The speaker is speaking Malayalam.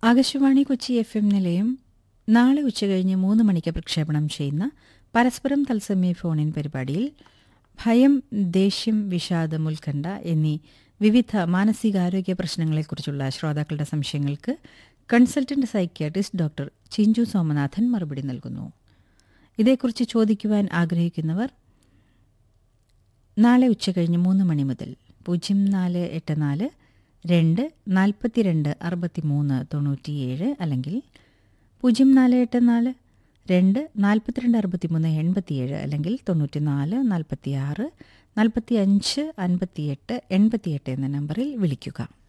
ആകാശവാണി കൊച്ചി എഫ് എം നിലയം നാളെ ഉച്ചകഴിഞ്ഞ് മൂന്ന് മണിക്ക് പ്രക്ഷേപണം ചെയ്യുന്ന പരസ്പരം തത്സമയ ഫോണിൻ പരിപാടിയിൽ ഭയം ദേഷ്യം വിഷാദം ഉത്കണ്ഠ എന്നീ വിവിധ മാനസികാരോഗ്യ പ്രശ്നങ്ങളെക്കുറിച്ചുള്ള ശ്രോതാക്കളുടെ സംശയങ്ങൾക്ക് consultant psychiatrist doctor Chinchu Somanathan മറുപടി നൽകുന്നു ഇതേക്കുറിച്ച് ചോദിക്കുവാൻ ആഗ്രഹിക്കുന്നവർ നാളെ ഉച്ചകഴിഞ്ഞ് മൂന്ന് മണി മുതൽ പൂജ്യം നാല് എട്ട് നാല് രണ്ട് നാൽപ്പത്തിരണ്ട് അറുപത്തി മൂന്ന് തൊണ്ണൂറ്റിയേഴ് അല്ലെങ്കിൽ പൂജ്യം നാല് എട്ട് നാല് രണ്ട് നാൽപ്പത്തിരണ്ട് അറുപത്തി മൂന്ന് എൺപത്തിയേഴ് അല്ലെങ്കിൽ തൊണ്ണൂറ്റി നാല് നാൽപ്പത്തി ആറ് നാൽപ്പത്തി അഞ്ച് അൻപത്തിയെട്ട് എൺപത്തിയെട്ട് എന്ന നമ്പറിൽ വിളിക്കുക